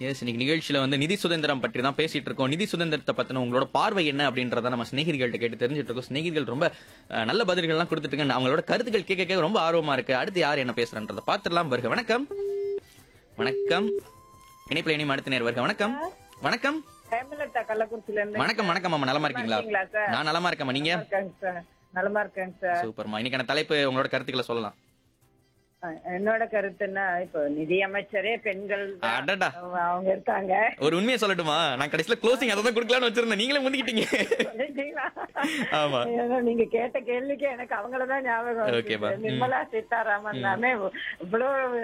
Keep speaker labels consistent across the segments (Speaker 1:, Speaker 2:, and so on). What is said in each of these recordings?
Speaker 1: S இன்னைக்கு நிகழ்ச்சியில வந்து நிதி சுதந்திரம் பற்றி தான் பேசிட்டு இருக்கோம் நிதி சுதந்திரத்தை பத்தின உங்களோட பார்வை என்ன அப்படின்றத நம்ம சிநேகிர்கள்ட்ட கேட்டு தெரிஞ்சுட்டு இருக்கோம் சிநேகிர்கள் ரொம்ப அஹ், நல்ல பதில்கள்லாம் கொடுத்துட்டு இருக்காங்க அவங்களோட கருத்துக்கள் கேட்க கேட்க ரொம்ப ஆர்வமா இருக்கு அடுத்து யார் என்ன பேசுறன்றத பாத்துடலாம் வருக வணக்கம் வணக்கம் இணைப்பில் இனிமே அடுத்த நேர் வருக வணக்கம் வணக்கம்
Speaker 2: ஹேமலதா கள்ளக்குறிச்சில இருந்து
Speaker 1: வணக்கம் வணக்கம் அம்மா நலமா இருக்கீங்களா
Speaker 2: இருக்கீங்களா சார்?
Speaker 1: நான் நலமா இருக்கேம்மா நீங்க
Speaker 2: நல்லா இருக்கேங்க சார் நலமா இருக்கேங்க சார்
Speaker 1: சூப்பர்மா இன்னைக்கான தலைப்பு உங்களோட கருத்துக்களை சொல்லலாம்
Speaker 2: அஹ் என்னோட கருத்துன்னா இப்போ நிதி அமைச்சரே பெண்கள் தான்.
Speaker 1: அடடா
Speaker 2: அவங்க- அவங்க இருக்காங்க
Speaker 1: ஒரு உண்மையை சொல்லட்டுமா நான் கடைசியில க்ளோசிங் அதை தான் கொடுக்கலாம்னு வச்சிருந்தேன் நீங்களே முந்திக்கிட்டீங்க
Speaker 2: சொல்லிட்டீங்களா?
Speaker 1: ஆமா.
Speaker 2: ஏன்னா நீங்க கேட்ட கேள்விக்கு எனக்கு அவங்களதான் ஞாபகம் வருது.
Speaker 1: ஓகேப்பா. ம்.
Speaker 2: நிர்மலா சீதாராமன் தானே இவ்வளவு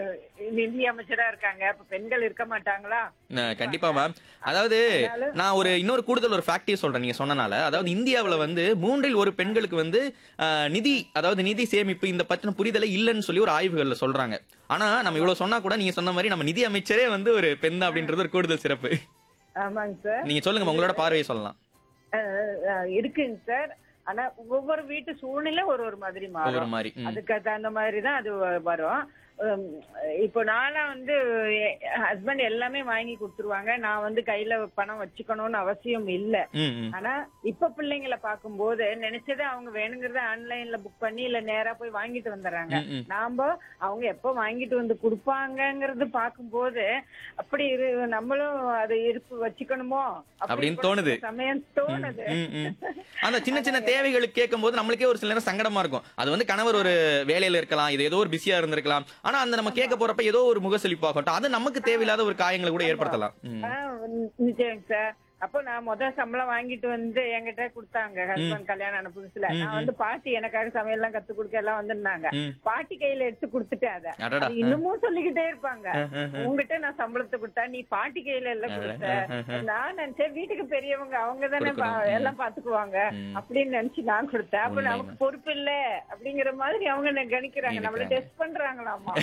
Speaker 2: நிதி அமைச்சரா இருக்காங்க அப்ப பெண்கள் இருக்க மாட்டாங்களா
Speaker 1: ந- கண்டிப்பா மேம் அதாவது நான் ஒரு இன்னொரு கூடுதல் ஒரு ஃபேக்டே சொல்றேன் நீங்க சொன்னனால அதாவது இந்தியாவுல வந்து மூன்றில் ஒரு பெண்களுக்கு வந்து ஆஹ், நிதி அதாவது நிதி சேமிப்பு இந்த பத்தின புரிதலை இல்லைன்னு சொல்லி ஒரு ஆய்வுகள்ல சொல்றாங்க ஆனா நம்ம இவ்வளவு சொன்னா கூட நீங்க சொன்ன மாதிரி நம்ம நிதி அமைச்சரே வந்து ஒரு பெண் தான் அப்படின்றது ஒரு கூடுதல் சிறப்பு
Speaker 2: ஆமாங்க சார்
Speaker 1: நீங்க சொல்லுங்க உங்களோட பார்வையை சொல்லலாம்
Speaker 2: அஹ் அஹ் இருக்குங்க சார் ஆனா ஒவ்வொரு வீட்டு சூழ்நிலை ஒரு ஒரு மாதிரி
Speaker 1: ஒரு
Speaker 2: மாறும்
Speaker 1: மாதிரி ம்.
Speaker 2: அதுக்கு தகுந்த மாதிரி தான் அது வ- வரும் உம், இப்போ நானா வந்து ஹஸ்பண்ட் எல்லாமே வாங்கி கொடுத்துருவாங்க நான் வந்து கையில பணம் வச்சுக்கணும்னு அவசியம் இல்ல
Speaker 1: ம், ம்.
Speaker 2: ஆனா இப்ப பிள்ளைங்களை பார்க்கும்போது நினைச்சதை அவங்க வேணுங்கிறத ஆன்லைன்ல புக் பண்ணி இல்ல நேரா போய் வாங்கிட்டு வந்துடுறாங்க
Speaker 1: ம், ம்.
Speaker 2: நாம அவங்க எப்ப வாங்கிட்டு வந்து கொடுப்பாங்கங்கிறது பார்க்கும்போது அப்படி இரு நம்மளும் அதை இருப்பு வச்சுக்கணுமோ
Speaker 1: அப்படின்னு
Speaker 2: கூட
Speaker 1: தோணுது.
Speaker 2: சில சமயம் தோணுது
Speaker 1: ம், ம். அந்த சின்ன சின்ன தேவைகளுக்கு கேட்கும்போது நம்மளுக்கே ஒரு சில நேரம் சங்கடமா இருக்கும் அது வந்து கணவர் ஒரு வேலையில இருக்கலாம் இது ஏதோ ஒரு பிஸியா இருந்திருக்கலாம் ஆனா அந்த நம்ம கேட்க போறப்ப ஏதோ ஒரு முகசலிப்பாகட்டும் அது நமக்கு தேவையில்லாத ஒரு காயங்களை கூட ஏற்படுத்தலாம் ம்.
Speaker 2: ஆ, நிச்சயம் சார் அப்போ நான் முதல் சம்பளம் வாங்கிட்டு வந்து என்கிட்ட கொடுத்தாங்க ஹஸ்பண்ட் கல்யாணம் ஆன புதுசுல நான் வந்து பாட்டி எனக்காக சமையல் எல்லாம் கத்து கொடுக்க எல்லாம் வந்திருந்தாங்க
Speaker 1: ம்.
Speaker 2: பாட்டி கையில எடுத்து கொடுத்துட்டேன் அதை
Speaker 1: அடடா.
Speaker 2: அது இன்னமும் சொல்லிக்கிட்டே இருப்பாங்க
Speaker 1: அஹ், அஹ்,
Speaker 2: உங்ககிட்ட நான் சம்பளத்தை கொடுத்தா நீ பாட்டி கையில எல்லாம் கொடுத்த நான் நினைச்சேன் வீட்டுக்கு பெரியவங்க அவங்க தானே பா-
Speaker 1: கொடுக்கணும்.
Speaker 2: எல்லாம் பாத்துக்குவாங்க அப்படின்னு நினைச்சு நான் கொடுத்தேன் அப்ப நமக்கு பொறுப்பு இல்ல அப்படிங்கிற மாதிரி அவங்க என்ன கணிக்கிறாங்க நம்மள டெஸ்ட் பண்றாங்களாமா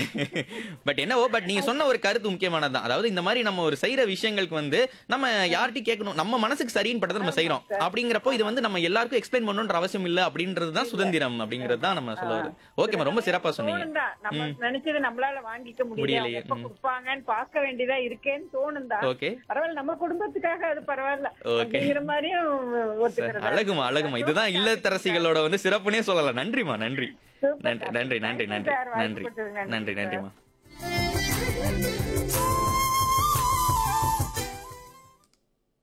Speaker 1: பட் என்னவோ பட் நீங்க சொன்ன ஒரு கருத்து முக்கியமானதுதான் அதாவது இந்த மாதிரி நம்ம ஒரு செய்யற விஷயங்களுக்கு வந்து நம்ம யார்கிட்டயும் கேட்கணும் நம்ம மனசுக்கு சரின்னு பட்டதை நம்ம செய்யறோம் அப்படிங்கிறப்போ இது வந்து நம்ம எல்லாருக்கும் எக்ஸ்பிளைன் பண்ணணுன்ற அவசியம் இல்ல அப்படின்றது தான் சுதந்திரம் அப்படிங்கிறது தான் நம்ம சொல்ல வருது ஓகேமா ரொம்ப சிறப்பா சொன்னீங்க
Speaker 2: தோணுந்தா நம்ம நினைச்சது நம்மளால வாங்கிக்க முடியல
Speaker 1: முடியலையே.
Speaker 2: அவங்க எப்ப கொடுப்பாங்கன்னு பார்க்க வேண்டியதா இருக்கேன்னு தோணுந்தா
Speaker 1: ஓகே
Speaker 2: பரவாயில்ல நம்ம குடும்பத்துக்காக அது பரவாயில்ல
Speaker 1: Okay.
Speaker 2: அப்படிங்கிற மாதிரியும் ஒத்துக்கிறதா
Speaker 1: அழகுமா அழகுமா இதுதான் இல்லத்தரசிகளோட வந்து சிறப்புனே சொல்லலாம் நன்றிமா நன்றி நன்றி நன்றி நன்றி நன்றி
Speaker 2: சார்,
Speaker 1: நன்றி
Speaker 2: வாய்ப்பு கொடுத்ததுக்கு நன்றி
Speaker 1: நன்றி நன்றிமா